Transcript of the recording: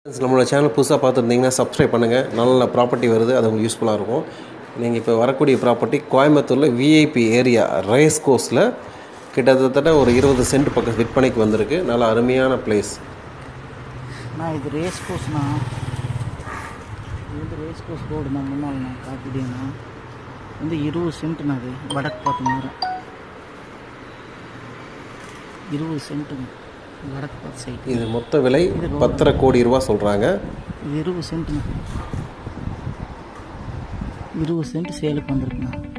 நம்மளோட சேனல் புதுசாக பார்த்துருந்தீங்கன்னா சப்ஸ்கிரைப் பண்ணுங்கள் நல்ல நல்ல ப்ராப்பர்ட்டி வருது அது உங்களுக்கு யூஸ்ஃபுல்லாக இருக்கும் நீங்கள் இப்போ வரக்கூடிய ப்ராப்பர்ட்டி கோயம்புத்தூரில் விஐபி ஏரியா ரேஸ் கோர்ஸில் கிட்டத்தட்ட ஒரு இருபது சென்ட் பக்கம் விற்பனைக்கு வந்திருக்கு நல்ல அருமையான பிளேஸ் நான் இது ரேஸ் கோர்ஸ்ண்ணா இது வந்து ரேஸ் கோர்ஸ் ரோடுண்ணா முன்னாள்ண்ணா காப்பிடியாண்ணா வந்து இருபது சென்ட்டுண்ணா அது வடக்கு பார்த்த மாதிரி இருபது சென்ட்டுங்க வடக்கு பார்த்த சைட்டு இது மொத்த விலை பத்தரை கோடி ரூபா சொல்கிறாங்க இது இருபது சென்ட்டுண்ணா இருபது சென்ட் சேலுக்கு வந்திருக்குண்ணா